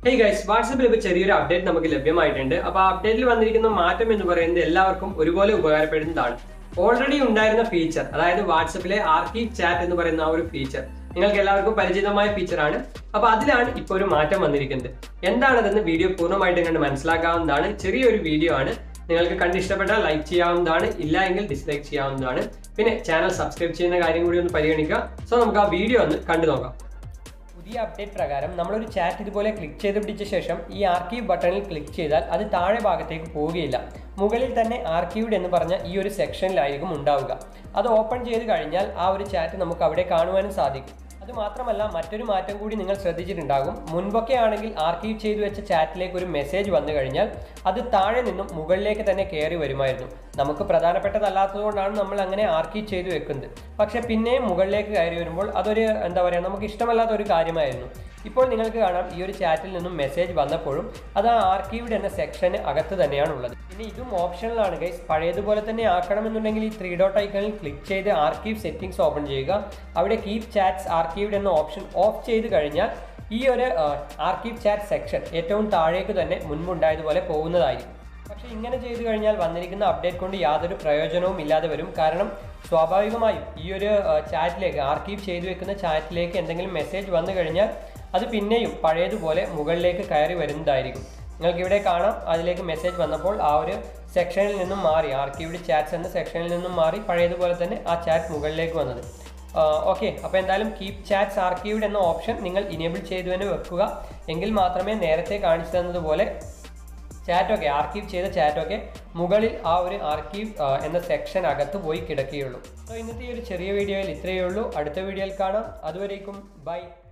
hey guys വാട്സപ്പിൽ ഇപ്പോൾ ചെറിയൊരു അപ്ഡേറ്റ് നമുക്ക് ലഭ്യമായിട്ടുണ്ട് അപ്പോൾ ആ അപ്ഡേറ്റിൽ വന്നിരിക്കുന്ന മാറ്റം എന്ന് പറയുന്നത് എല്ലാവർക്കും ഒരുപോലെ ഉപകാരപ്പെടുന്നതാണ് ഓൾറെഡി ഉണ്ടായിരുന്ന ഫീച്ചർ അതായത് വാട്സപ്പിലെ ആർക്കീവ് ചാറ്റ് എന്ന് പറയുന്ന ആ ഒരു ഫീച്ചർ നിങ്ങൾക്ക് എല്ലാവർക്കും പരിചിതമായ ഫീച്ചറാണ് അപ്പോൾ അതിലാണ് ഇപ്പോൾ ഒരു മാറ്റം വന്നിരിക്കുന്നത് എന്താണതെന്ന് വീഡിയോ പൂർണ്ണമായിട്ട് കണ്ട് മനസ്സിലാക്കാവുന്നതാണ് ചെറിയൊരു വീഡിയോ ആണ് നിങ്ങൾക്ക് കണ്ട് ഇഷ്ടപ്പെട്ടാൽ ലൈക്ക് ചെയ്യാവുന്നതാണ് ഇല്ല എങ്കിൽ ഡിസ്ലൈക്ക് ചെയ്യാവുന്നതാണ് പിന്നെ ചാനൽ സബ്സ്ക്രൈബ് ചെയ്യുന്ന കാര്യം കൂടി ഒന്ന് പരിഗണിക്കുക സോ നമുക്ക് ആ വീഡിയോ ഒന്ന് കണ്ടു നോക്കാം പുതിയ അപ്ഡേറ്റ് പ്രകാരം നമ്മളൊരു ചാറ്റ് ഇതുപോലെ ക്ലിക്ക് ചെയ്ത് പിടിച്ച ശേഷം ഈ ആർക്കീവ് ബട്ടണിൽ ക്ലിക്ക് ചെയ്താൽ അത് താഴെ ഭാഗത്തേക്ക് പോവുകയില്ല മുകളിൽ തന്നെ ആർക്കീവ്ഡ് എന്ന് പറഞ്ഞ ഈ ഒരു സെക്ഷനിലായിരിക്കും ഉണ്ടാവുക അത് ഓപ്പൺ ചെയ്ത് കഴിഞ്ഞാൽ ആ ഒരു ചാറ്റ് നമുക്ക് അവിടെ കാണുവാനും സാധിക്കും അത് മാത്രമല്ല മറ്റൊരു മാറ്റം കൂടി നിങ്ങൾ ശ്രദ്ധിച്ചിട്ടുണ്ടാകും മുൻപൊക്കെ ആണെങ്കിൽ ആർക്കീവ് ചെയ്തു വെച്ച ചാറ്റിലേക്ക് ഒരു മെസ്സേജ് വന്നു കഴിഞ്ഞാൽ അത് താഴെ നിന്നും മുകളിലേക്ക് തന്നെ കയറി വരുമായിരുന്നു നമുക്ക് പ്രധാനപ്പെട്ടതല്ലാത്തതുകൊണ്ടാണ് നമ്മൾ അങ്ങനെ ആർക്കീവ് ചെയ്തു വെക്കുന്നത് പക്ഷെ പിന്നെയും മുകളിലേക്ക് കയറി വരുമ്പോൾ അതൊരു എന്താ പറയുക നമുക്ക് ഇഷ്ടമല്ലാത്ത ഒരു കാര്യമായിരുന്നു ഇപ്പോൾ നിങ്ങൾക്ക് കാണാം ഈ ഒരു ചാറ്റിൽ നിന്നും മെസ്സേജ് വന്നപ്പോഴും അത് ആ ആർക്കീവ്ഡ് എന്ന സെക്ഷന് അകത്ത് തന്നെയാണ് ഉള്ളത് പിന്നെ ഇതും ഓപ്ഷണലാണ് ഗൈസ് പഴയതുപോലെ തന്നെ ആക്കണമെന്നുണ്ടെങ്കിൽ ഈ ത്രീ ഡോട്ട് ഐക്കണിൽ ക്ലിക്ക് ചെയ്ത് ആർക്കീവ് സെറ്റിംഗ്സ് ഓപ്പൺ ചെയ്യുക അവിടെ കീപ് ചാറ്റ്സ് ആർക്കീവ്ഡ് എന്ന ഓപ്ഷൻ ഓഫ് ചെയ്ത് കഴിഞ്ഞാൽ ഈ ഒരു ആർക്കീവ് ചാറ്റ് സെക്ഷൻ ഏറ്റവും താഴേക്ക് തന്നെ മുൻപുണ്ടായതുപോലെ പോകുന്നതായിരിക്കും പക്ഷേ ഇങ്ങനെ ചെയ്തു കഴിഞ്ഞാൽ വന്നിരിക്കുന്ന അപ്ഡേറ്റ് കൊണ്ട് യാതൊരു പ്രയോജനവും ഇല്ലാതെ വരും കാരണം സ്വാഭാവികമായും ഈ ഒരു ചാറ്റിലേക്ക് ആർക്കീവ് ചെയ്തു വെക്കുന്ന ചാറ്റിലേക്ക് എന്തെങ്കിലും മെസ്സേജ് വന്നു കഴിഞ്ഞാൽ അത് പിന്നെയും പഴയതുപോലെ മുകളിലേക്ക് കയറി വരുന്നതായിരിക്കും നിങ്ങൾക്ക് ഇവിടെ കാണാം അതിലേക്ക് മെസ്സേജ് വന്നപ്പോൾ ആ ഒരു സെക്ഷനിൽ നിന്നും മാറി ആർക്കീവ്ഡ് ചാറ്റ്സ് എന്ന സെക്ഷനിൽ നിന്നും മാറി പഴയതുപോലെ തന്നെ ആ ചാറ്റ് മുകളിലേക്ക് വന്നത് ഓക്കെ അപ്പോൾ എന്തായാലും കീപ് ചാറ്റ്സ് ആർക്കീവ്ഡ് എന്ന ഓപ്ഷൻ നിങ്ങൾ ഇനേബിൾ ചെയ്തു തന്നെ വെക്കുക എങ്കിൽ മാത്രമേ നേരത്തെ കാണിച്ചു തന്നതുപോലെ ചാറ്റൊക്കെ ആർക്കീവ് ചെയ്ത ചാറ്റൊക്കെ മുകളിൽ ആ ഒരു ആർക്കീവ് എന്ന സെക്ഷൻ അകത്ത് പോയി കിടക്കുകയുള്ളൂ സോ ഇന്നത്തെ ഈ ഒരു ചെറിയ വീഡിയോയിൽ ഇത്രയേ ഉള്ളൂ അടുത്ത വീഡിയോയിൽ കാണാം അതുവരേക്കും ബൈ